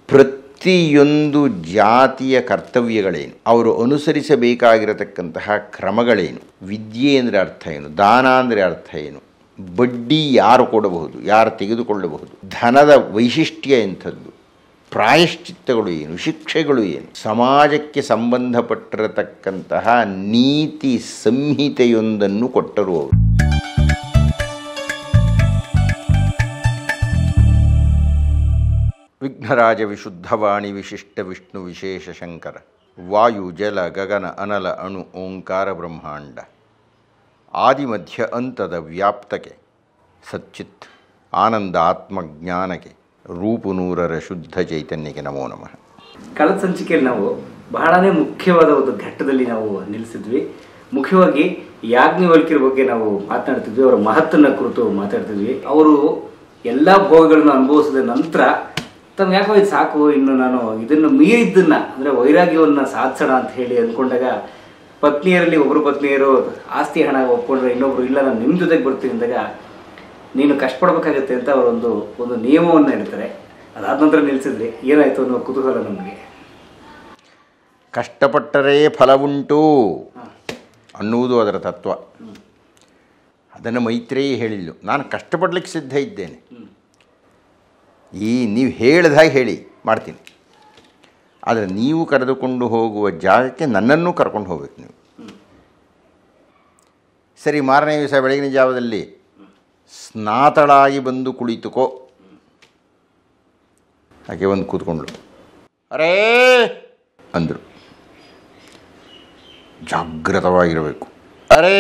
ಪ್ರತಿಯೊಂದು ಜಾತಿಯ ಕರ್ತವ್ಯಗಳೇನು ಅವರು ಅನುಸರಿಸಬೇಕಾಗಿರತಕ್ಕಂತಹ ಕ್ರಮಗಳೇನು ವಿದ್ಯೆ ಅಂದರೆ ಅರ್ಥ ಏನು ದಾನ ಅಂದರೆ ಅರ್ಥ ಏನು ಬಡ್ಡಿ ಯಾರು ಕೊಡಬಹುದು ಯಾರು ತೆಗೆದುಕೊಳ್ಳಬಹುದು ಧನದ ವೈಶಿಷ್ಟ್ಯ ಎಂಥದ್ದು ಪ್ರಾಯಶ್ಚಿತ್ತಗಳು ಏನು ಶಿಕ್ಷೆಗಳು ಏನು ಸಮಾಜಕ್ಕೆ ಸಂಬಂಧಪಟ್ಟಿರತಕ್ಕಂತಹ ನೀತಿ ಸಂಹಿತೆಯೊಂದನ್ನು ಕೊಟ್ಟರು ಅವರು ವಿಘ್ನರಾಜ ವಿಶುದ್ಧವಾಣಿ ವಿಶಿಷ್ಟ ವಿಷ್ಣು ವಿಶೇಷ ಶಂಕರ ವಾಯು ಜಲ ಗಗನ ಅನಲ ಅಣು ಓಂಕಾರ ಬ್ರಹ್ಮಾಂಡ ಆದಿಮಧ್ಯ ಅಂತದ ವ್ಯಾಪ್ತಕ್ಕೆ ಸಚ್ಚಿತ್ ಆನಂದ ಆತ್ಮಜ್ಞಾನಕ್ಕೆ ರೂಪುನೂರರ ಶುದ್ಧ ಚೈತನ್ಯಕ್ಕೆ ನಮೋ ನಮಃ ಕಳೆದ ಸಂಚಿಕೆಯಲ್ಲಿ ನಾವು ಬಹಳನೇ ಮುಖ್ಯವಾದ ಒಂದು ಘಟ್ಟದಲ್ಲಿ ನಾವು ನಿಲ್ಲಿಸಿದ್ವಿ ಮುಖ್ಯವಾಗಿ ಯಾಜ್ಞವಲ್ಕಿರ ಬಗ್ಗೆ ನಾವು ಮಾತನಾಡ್ತಿದ್ವಿ ಅವರ ಮಹತ್ತನ್ನ ಕುರಿತು ಮಾತಾಡ್ತಿದ್ವಿ ಅವರು ಎಲ್ಲ ಭೋಗಗಳನ್ನು ಅನುಭವಿಸಿದ ನಂತರ ತಮ್ಗೆ ಯಾಕೋ ಇದು ಸಾಕು ಇನ್ನು ನಾನು ಇದನ್ನು ಮೀರಿದ್ದನ್ನ ಅಂದ್ರೆ ವೈರಾಗ್ಯವನ್ನ ಸಾಧಿಸೋಣ ಅಂತ ಹೇಳಿ ಅಂದ್ಕೊಂಡಾಗ ಪತ್ನಿಯರಲ್ಲಿ ಒಬ್ಬರು ಪತ್ನಿಯರು ಆಸ್ತಿ ಹಣ ಒಪ್ಕೊಂಡ್ರೆ ಇನ್ನೊಬ್ರು ಇಲ್ಲ ನಾನು ನಿಮ್ಮ ಜೊತೆಗೆ ಬರ್ತೀನಿ ಅಂದಾಗ ನೀನು ಕಷ್ಟಪಡ್ಬೇಕಾಗತ್ತೆ ಅಂತ ಅವರೊಂದು ಒಂದು ನಿಯಮವನ್ನು ಇಡ್ತಾರೆ ಅದಾದ ನಂತರ ನಿಲ್ಸಿದ್ರಿ ಏನಾಯ್ತು ಅನ್ನೋ ಕುತೂಹಲ ನಮಗೆ ಕಷ್ಟಪಟ್ಟರೆ ಫಲವುಂಟು ಅನ್ನುವುದು ಅದರ ತತ್ವ ಅದನ್ನು ಮೈತ್ರೇಯಿ ಹೇಳಿಲ್ಲ ನಾನು ಕಷ್ಟಪಡ್ಲಿಕ್ಕೆ ಸಿದ್ಧ ಇದ್ದೇನೆ ಈ ನೀವು ಹೇಳಿದಾಗ ಹೇಳಿ ಮಾಡ್ತೀನಿ ಆದರೆ ನೀವು ಕರೆದುಕೊಂಡು ಹೋಗುವ ಜಾಗಕ್ಕೆ ನನ್ನನ್ನು ಕರ್ಕೊಂಡು ಹೋಗ್ಬೇಕು ನೀವು ಸರಿ ಮಾರನೇ ದಿವಸ ಬೆಳಗಿನ ಜಾವದಲ್ಲಿ ಸ್ನಾತಳಾಗಿ ಬಂದು ಕುಳಿತುಕೋ ಹಾಗೆ ಒಂದು ಕೂತ್ಕೊಂಡ್ಳು ಅರೇ ಅಂದರು ಜಾಗೃತವಾಗಿರಬೇಕು ಅರೇ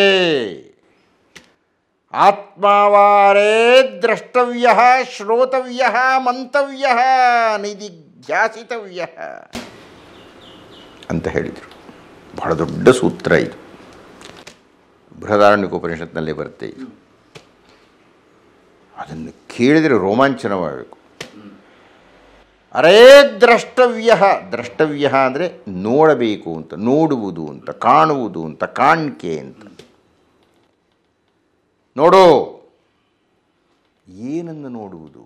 ಆತ್ಮಾವಾರೇ ದ್ರಷ್ಟವ್ಯ ಶ್ರೋತವ್ಯ ಮಂತವ್ಯ ನಿಧಿಧ್ಯಾಸಿತವ್ಯ ಅಂತ ಹೇಳಿದರು ಬಹಳ ದೊಡ್ಡ ಸೂತ್ರ ಇದು ಬೃಹದಾರಣ್ಯಕೋಪನಿಷತ್ನಲ್ಲೇ ಬರುತ್ತೆ ಇದು ಅದನ್ನು ಕೇಳಿದರೆ ರೋಮಾಂಚನವಾಗಬೇಕು ಅರೇ ದ್ರಷ್ಟವ್ಯ ದ್ರಷ್ಟವ್ಯ ಅಂದರೆ ನೋಡಬೇಕು ಅಂತ ನೋಡುವುದು ಅಂತ ಕಾಣುವುದು ಅಂತ ಕಾಣಿಕೆ ಅಂತ ನೋಡು ಏನನ್ನು ನೋಡುವುದು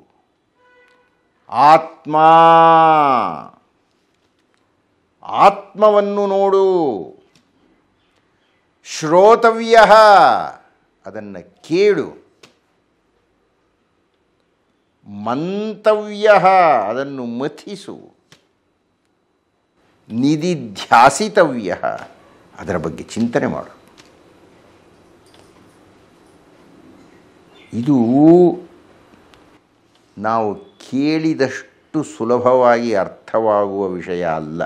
ಆತ್ಮ ಆತ್ಮವನ್ನು ನೋಡು ಶ್ರೋತವ್ಯ ಅದನ್ನು ಕೇಳು ಮಂತವ್ಯ ಅದನ್ನು ಮಥಿಸು ನಿಧಿಧ್ಯಾಸಿತವ್ಯ ಅದರ ಬಗ್ಗೆ ಚಿಂತನೆ ಮಾಡು ಇದು ನಾವು ಕೇಳಿದಷ್ಟು ಸುಲಭವಾಗಿ ಅರ್ಥವಾಗುವ ವಿಷಯ ಅಲ್ಲ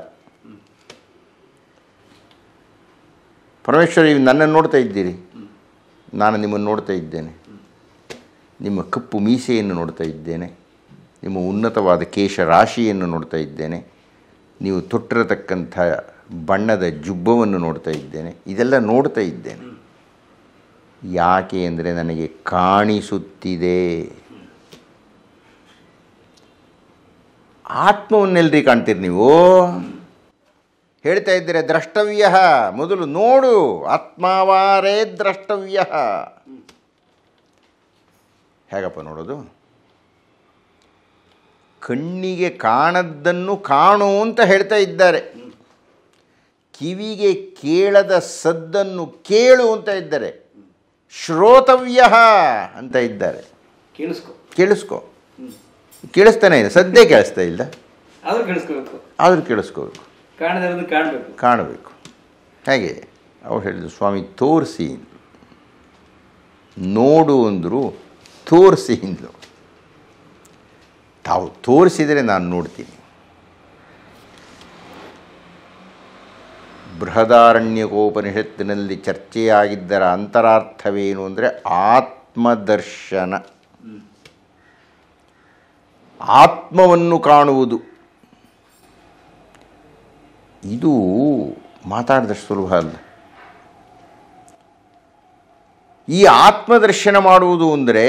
ಪರಮೇಶ್ವರ ನೀವು ನನ್ನನ್ನು ನೋಡ್ತಾ ಇದ್ದೀರಿ ನಾನು ನಿಮ್ಮನ್ನು ನೋಡ್ತಾ ಇದ್ದೇನೆ ನಿಮ್ಮ ಕಪ್ಪು ಮೀಸೆಯನ್ನು ನೋಡ್ತಾ ಇದ್ದೇನೆ ನಿಮ್ಮ ಉನ್ನತವಾದ ಕೇಶ ರಾಶಿಯನ್ನು ನೋಡ್ತಾ ಇದ್ದೇನೆ ನೀವು ತೊಟ್ಟಿರತಕ್ಕಂಥ ಬಣ್ಣದ ಜುಬ್ಬವನ್ನು ನೋಡ್ತಾ ಇದ್ದೇನೆ ಇದೆಲ್ಲ ನೋಡ್ತಾ ಇದ್ದೇನೆ ಯಾಕೆ ಅಂದರೆ ನನಗೆ ಕಾಣಿಸುತ್ತಿದೆ ಆತ್ಮವನ್ನೆಲ್ರಿ ಕಾಣ್ತೀರಿ ನೀವು ಹೇಳ್ತಾ ಇದ್ದೀರ ದ್ರಷ್ಟವ್ಯ ಮೊದಲು ನೋಡು ಆತ್ಮಾವಾರೇ ದ್ರಷ್ಟವ್ಯ ಹೇಗಪ್ಪ ನೋಡೋದು ಕಣ್ಣಿಗೆ ಕಾಣದ್ದನ್ನು ಕಾಣು ಅಂತ ಹೇಳ್ತಾ ಇದ್ದಾರೆ ಕಿವಿಗೆ ಕೇಳದ ಸದ್ದನ್ನು ಕೇಳು ಅಂತ ಇದ್ದಾರೆ ಶ್ರೋತವ್ಯ ಅಂತ ಇದ್ದಾರೆ ಕೇಳಿಸ್ಕೊ ಕೇಳಿಸ್ಕೊ ಕೇಳಿಸ್ತಾನೆ ಇದೆ ಸದ್ದೇ ಕೇಳಿಸ್ತಾ ಇಲ್ಲ ಆದ್ರೂ ಕೇಳಿಸ್ಕೋಬೇಕು ಆದರೂ ಕೇಳಿಸ್ಕೋಬೇಕು ಕಾಣದಿರೋದು ಕಾಣಬೇಕು ಕಾಣಬೇಕು ಹೇಗೆ ಅವ್ರು ಹೇಳಿದ್ರು ಸ್ವಾಮಿ ತೋರಿಸಿ ನೋಡು ಅಂದರು ತೋರಿಸಿ ಅಂದರು ತಾವು ತೋರಿಸಿದರೆ ನಾನು ನೋಡ್ತೀನಿ ಬೃಹದಾರಣ್ಯಕೋಪನಿಷತ್ತಿನಲ್ಲಿ ಚರ್ಚೆಯಾಗಿದ್ದರ ಅಂತರಾರ್ಥವೇನು ಅಂದರೆ ಆತ್ಮದರ್ಶನ ಆತ್ಮವನ್ನು ಕಾಣುವುದು ಇದು ಮಾತಾಡಿದಷ್ಟು ಸುಲಭ ಅಲ್ಲ ಈ ಆತ್ಮದರ್ಶನ ಮಾಡುವುದು ಅಂದರೆ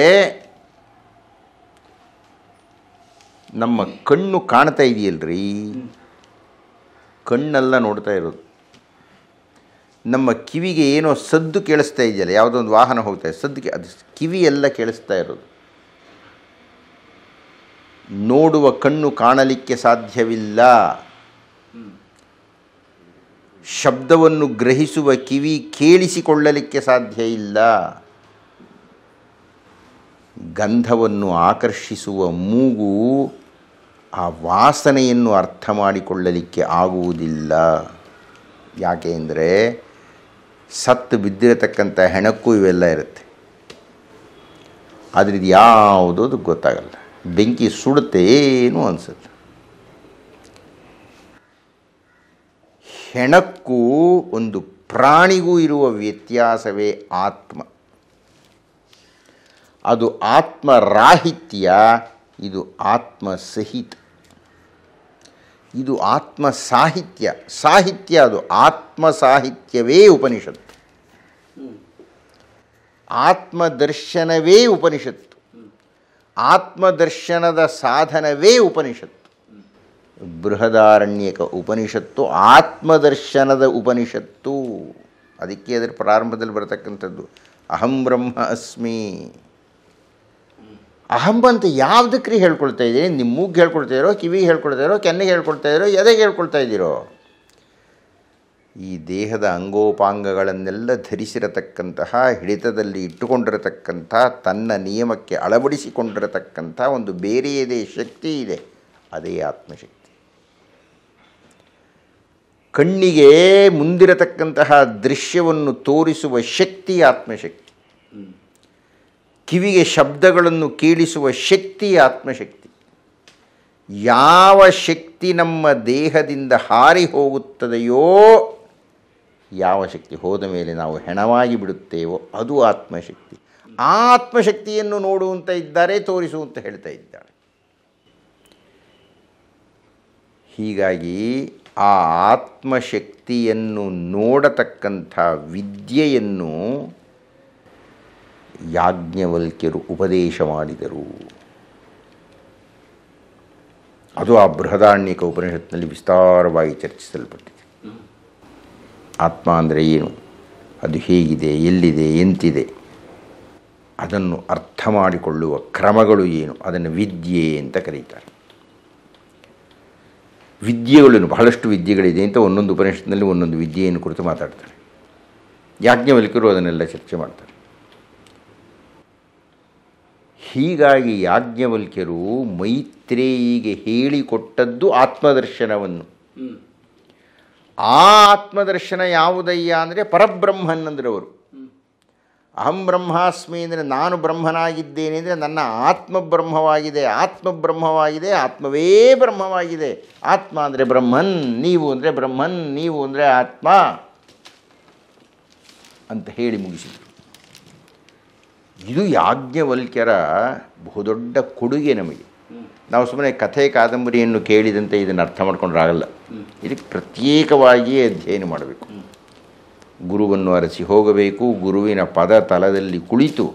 ನಮ್ಮ ಕಣ್ಣು ಕಾಣ್ತಾ ಇದೆಯಲ್ರಿ ಕಣ್ಣೆಲ್ಲ ನೋಡ್ತಾ ಇರೋದು ನಮ್ಮ ಕಿವಿಗೆ ಏನೋ ಸದ್ದು ಕೇಳಿಸ್ತಾ ಇದೆಯಲ್ಲ ಯಾವುದೋ ಒಂದು ವಾಹನ ಹೋಗ್ತಾ ಇದೆ ಸದ್ದು ಕೇ- ಅದು ಕಿವಿ ಎಲ್ಲ ಕೇಳಿಸ್ತಾ ಇರೋದು ನೋಡುವ ಕಣ್ಣು ಕಾಣಲಿಕ್ಕೆ ಸಾಧ್ಯವಿಲ್ಲ ಶಬ್ದವನ್ನು ಗ್ರಹಿಸುವ ಕಿವಿ ಕೇಳಿಸಿಕೊಳ್ಳಲಿಕ್ಕೆ ಸಾಧ್ಯ ಇಲ್ಲ ಗಂಧವನ್ನು ಆಕರ್ಷಿಸುವ ಮೂಗು ಆ ವಾಸನೆಯನ್ನು ಅರ್ಥ ಮಾಡಿಕೊಳ್ಳಲಿಕ್ಕೆ ಆಗುವುದಿಲ್ಲ ಯಾಕೆ ಅಂದರೆ ಸತ್ತು ಬಿದ್ದಿರತಕ್ಕಂಥ ಹೆಣಕ್ಕೂ ಇವೆಲ್ಲ ಇರುತ್ತೆ ಆದರೆ ಇದು ಯಾವುದೂ ಅದಕ್ಕೆ ಗೊತ್ತಾಗಲ್ಲ ಬೆಂಕಿ ಸುಡುತ್ತೆ ಏನು ಅನಿಸುತ್ತೆ ಹೆಣಕ್ಕೂ ಒಂದು ಪ್ರಾಣಿಗೂ ಇರುವ ವ್ಯತ್ಯಾಸವೇ ಆತ್ಮ ಅದು ಆತ್ಮರಾಹಿತ್ಯ ಇದು ಆತ್ಮ ಸಹಿತ ಇದು ಆತ್ಮ ಸಾಹಿತ್ಯ ಸಾಹಿತ್ಯ ಅದು ಆತ್ಮ ಸಾಹಿತ್ಯವೇ ಉಪನಿಷತ್ತು ಆತ್ಮದರ್ಶನವೇ ಉಪನಿಷತ್ತು ಆತ್ಮದರ್ಶನದ ಸಾಧನವೇ ಉಪನಿಷತ್ತು ಬೃಹದಾರಣ್ಯಕ ಉಪನಿಷತ್ತು ಆತ್ಮದರ್ಶನದ ಉಪನಿಷತ್ತು ಅದಕ್ಕೆ ಅದರ ಪ್ರಾರಂಭದಲ್ಲಿ ಬರತಕ್ಕಂಥದ್ದು ಅಹಂ ಬ್ರಹ್ಮ ಅಸ್ಮಿ ಅಹಂ ಅಂತ ಯಾವುದಕ್ರಿ ಹೇಳ್ಕೊಳ್ತಾ ಇದ್ದೀರಿ ನಿಮ್ಮ ಮೂಗಿಗೆ ಹೇಳ್ಕೊಳ್ತಾ ಇರೋ ಕಿವಿಗೆ ಹೇಳ್ಕೊಳ್ತಾ ಇರೋ ಕೆನ್ನೆಗೆ ಹೇಳ್ಕೊಳ್ತಾ ಇರೋ ಎದೆಗೆ ಹೇಳ್ಕೊಳ್ತಾ ಇದ್ದೀರೋ ಈ ದೇಹದ ಅಂಗೋಪಾಂಗಗಳನ್ನೆಲ್ಲ ಧರಿಸಿರತಕ್ಕಂತಹ ಹಿಡಿತದಲ್ಲಿ ಇಟ್ಟುಕೊಂಡಿರತಕ್ಕಂಥ ತನ್ನ ನಿಯಮಕ್ಕೆ ಅಳವಡಿಸಿಕೊಂಡಿರತಕ್ಕಂಥ ಒಂದು ಬೇರೆಯದೇ ಶಕ್ತಿ ಇದೆ ಅದೇ ಆತ್ಮಶಕ್ತಿ ಕಣ್ಣಿಗೆ ಮುಂದಿರತಕ್ಕಂತಹ ದೃಶ್ಯವನ್ನು ತೋರಿಸುವ ಶಕ್ತಿ ಆತ್ಮಶಕ್ತಿ ಕಿವಿಗೆ ಶಬ್ದಗಳನ್ನು ಕೇಳಿಸುವ ಶಕ್ತಿ ಆತ್ಮಶಕ್ತಿ ಯಾವ ಶಕ್ತಿ ನಮ್ಮ ದೇಹದಿಂದ ಹಾರಿ ಹೋಗುತ್ತದೆಯೋ ಯಾವ ಶಕ್ತಿ ಹೋದ ಮೇಲೆ ನಾವು ಹೆಣವಾಗಿ ಬಿಡುತ್ತೇವೋ ಅದು ಆತ್ಮಶಕ್ತಿ ಆ ಆತ್ಮಶಕ್ತಿಯನ್ನು ನೋಡುವಂತ ಇದ್ದಾರೆ ತೋರಿಸುವಂತ ಹೇಳ್ತಾ ಇದ್ದಾಳೆ ಹೀಗಾಗಿ ಆ ಆತ್ಮಶಕ್ತಿಯನ್ನು ನೋಡತಕ್ಕಂಥ ವಿದ್ಯೆಯನ್ನು ಯಾಜ್ಞವಲ್ಕ್ಯರು ಉಪದೇಶ ಮಾಡಿದರು ಅದು ಆ ಬೃಹದಾರಣ್ಯಕ ಉಪನಿಷತ್ನಲ್ಲಿ ವಿಸ್ತಾರವಾಗಿ ಚರ್ಚಿಸಲ್ಪಟ್ಟಿದೆ ಆತ್ಮ ಅಂದರೆ ಏನು ಅದು ಹೇಗಿದೆ ಎಲ್ಲಿದೆ ಎಂತಿದೆ ಅದನ್ನು ಅರ್ಥ ಮಾಡಿಕೊಳ್ಳುವ ಕ್ರಮಗಳು ಏನು ಅದನ್ನು ವಿದ್ಯೆ ಅಂತ ಕರೀತಾರೆ ವಿದ್ಯೆಗಳನ್ನು ಬಹಳಷ್ಟು ವಿದ್ಯೆಗಳಿದೆ ಅಂತ ಒಂದೊಂದು ಉಪನಿಷತ್ನಲ್ಲಿ ಒಂದೊಂದು ವಿದ್ಯೆಯನ್ನು ಕುರಿತು ಮಾತಾಡ್ತಾರೆ ಯಾಜ್ಞವಲ್ಕ್ಯರು ಅದನ್ನೆಲ್ಲ ಚರ್ಚೆ ಮಾಡ್ತಾರೆ ಹೀಗಾಗಿ ಯಾಜ್ಞವಲ್ಕ್ಯರು ಮೈತ್ರೇಯಿಗೆ ಹೇಳಿಕೊಟ್ಟದ್ದು ಆತ್ಮದರ್ಶನವನ್ನು ಆ ಆತ್ಮದರ್ಶನ ಯಾವುದಯ್ಯ ಅಂದರೆ ಪರಬ್ರಹ್ಮನ್ ಅಂದ್ರೆ ಅವರು ಅಹಂ ಬ್ರಹ್ಮಾಸ್ಮಿ ಅಂದರೆ ನಾನು ಬ್ರಹ್ಮನಾಗಿದ್ದೇನೆ ಅಂದರೆ ನನ್ನ ಆತ್ಮ ಬ್ರಹ್ಮವಾಗಿದೆ ಆತ್ಮ ಬ್ರಹ್ಮವಾಗಿದೆ ಆತ್ಮವೇ ಬ್ರಹ್ಮವಾಗಿದೆ ಆತ್ಮ ಅಂದರೆ ಬ್ರಹ್ಮನ್ ನೀವು ಅಂದರೆ ಬ್ರಹ್ಮನ್ ನೀವು ಅಂದರೆ ಆತ್ಮ ಅಂತ ಹೇಳಿ ಮುಗಿಸಿದರು ಇದು ಯಾಜ್ಞವಲ್ಕ್ಯರ ಬಹುದೊಡ್ಡ ಕೊಡುಗೆ ನಮಗೆ ನಾವು ಸುಮ್ಮನೆ ಕಥೆ ಕಾದಂಬರಿಯನ್ನು ಕೇಳಿದಂತೆ ಇದನ್ನು ಅರ್ಥ ಮಾಡ್ಕೊಂಡ್ರಾಗಲ್ಲ ಇದಕ್ಕೆ ಪ್ರತ್ಯೇಕವಾಗಿ ಅಧ್ಯಯನ ಮಾಡಬೇಕು ಗುರುವನ್ನು ಅರಸಿ ಹೋಗಬೇಕು ಗುರುವಿನ ಪದ ತಲದಲ್ಲಿ ಕುಳಿತು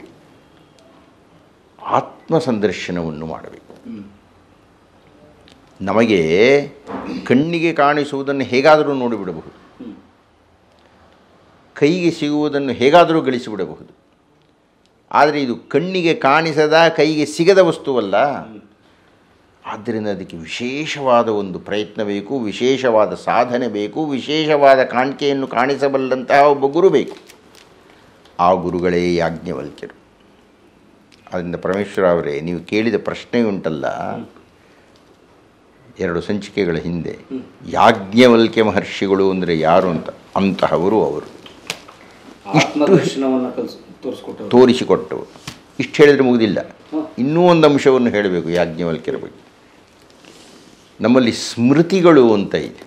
ಆತ್ಮ ಸಂದರ್ಶನವನ್ನು ಮಾಡಬೇಕು ನಮಗೆ ಕಣ್ಣಿಗೆ ಕಾಣಿಸುವುದನ್ನು ಹೇಗಾದರೂ ನೋಡಿಬಿಡಬಹುದು ಕೈಗೆ ಸಿಗುವುದನ್ನು ಹೇಗಾದರೂ ಗಳಿಸಿಬಿಡಬಹುದು ಆದರೆ ಇದು ಕಣ್ಣಿಗೆ ಕಾಣಿಸದ ಕೈಗೆ ಸಿಗದ ವಸ್ತುವಲ್ಲ ಆದ್ದರಿಂದ ಅದಕ್ಕೆ ವಿಶೇಷವಾದ ಒಂದು ಪ್ರಯತ್ನ ಬೇಕು ವಿಶೇಷವಾದ ಸಾಧನೆ ಬೇಕು ವಿಶೇಷವಾದ ಕಾಣಿಕೆಯನ್ನು ಕಾಣಿಸಬಲ್ಲಂತಹ ಒಬ್ಬ ಗುರು ಬೇಕು ಆ ಗುರುಗಳೇ ಯಾಜ್ಞವಲ್ಕ್ಯರು ಅದರಿಂದ ಪರಮೇಶ್ವರ ಅವರೇ ನೀವು ಕೇಳಿದ ಪ್ರಶ್ನೆ ಉಂಟಲ್ಲ ಎರಡು ಸಂಚಿಕೆಗಳ ಹಿಂದೆ ಯಾಜ್ಞವಲ್ಕ್ಯ ಮಹರ್ಷಿಗಳು ಅಂದರೆ ಯಾರು ಅಂತ ಅಂತಹವರು ಅವರು ಆತ್ಮದರ್ಶನವನ್ನು ಕಲಿಸ್ ತೋರಿಸ್ಕೊಟ್ಟರು ತೋರಿಸಿಕೊಟ್ಟವು ಇಷ್ಟು ಹೇಳಿದರೆ ಮುಗಿದಿಲ್ಲ ಇನ್ನೂ ಒಂದು ಅಂಶವನ್ನು ಹೇಳಬೇಕು ಯಾಜ್ಞವಲ್ಕ್ಯರ ಬಗ್ಗೆ ನಮ್ಮಲ್ಲಿ ಸ್ಮೃತಿಗಳು ಅಂತ ಇದೆ